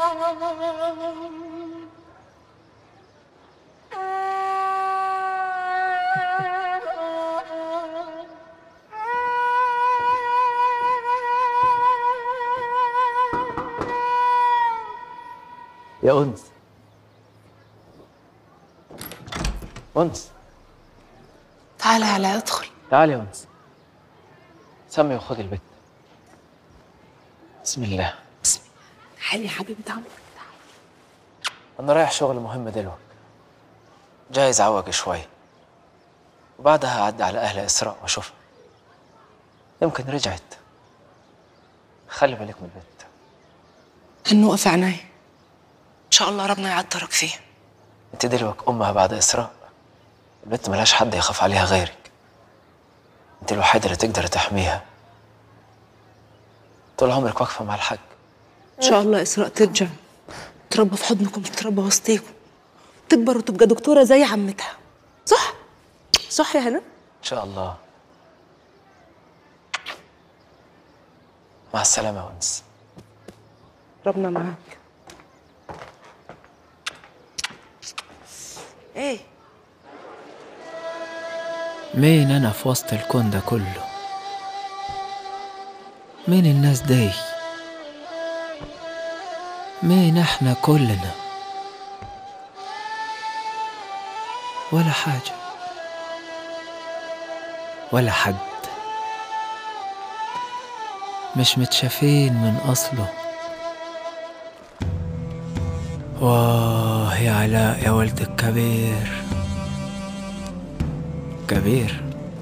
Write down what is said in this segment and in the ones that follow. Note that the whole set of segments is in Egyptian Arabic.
يا أنس أنس تعالى على ادخل تعالي يا أنس سمي وخدي البت بسم الله بسم الله تعالي يا حبيبة عمرك أنا رايح شغل مهم دلوقتي جايز عوج شوي وبعدها أعدي على أهل إسراء وأشوفها يمكن رجعت خلي بالك من البت هنوقف عناي ان شاء الله ربنا يعطرك فيه أنت دلوقتي أمها بعد إسراء البت ملهاش حد يخاف عليها غيرك أنت الوحيدة اللي تقدر تحميها طول عمرك واقفة مع الحاج ان شاء الله اسراء ترجع تربى في حضنكم تتربى وسطيكم تكبر وتبقى دكتوره زي عمتها صح صح يا هنا إن شاء الله مع السلامة يا أنس ربنا معاك ايه مين أنا في وسط الكون ده كله مين الناس دي مين احنا كلنا ولا حاجة ولا حد مش متشافين من أصله واه يا علاء يا ولد الكبير كبير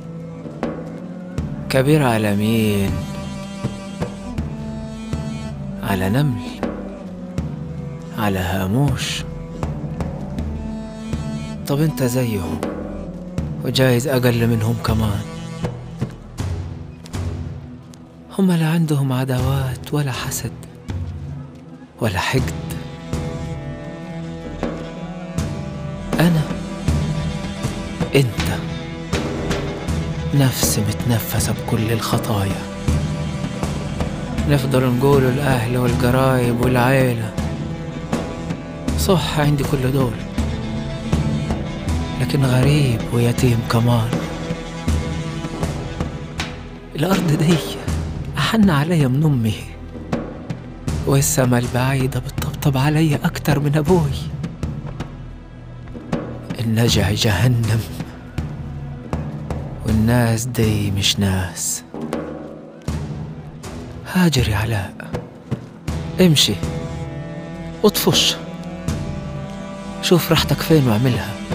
كبير على مين على نمل على هاموش طب انت زيهم وجايز اقل منهم كمان هم لا عندهم عداوات ولا حسد ولا حقد انا انت نفس متنفسة بكل الخطايا نفضل نقول الأهل والقرايب والعيلة صح عندي كل دول لكن غريب ويتيم كمان الأرض دي أحن عليا من أمي والسما البعيدة بتطبطب عليا أكتر من أبوي النجع جهنم والناس دي مش ناس هاجر يا علاء امشي اطفش شوف راحتك فين واعملها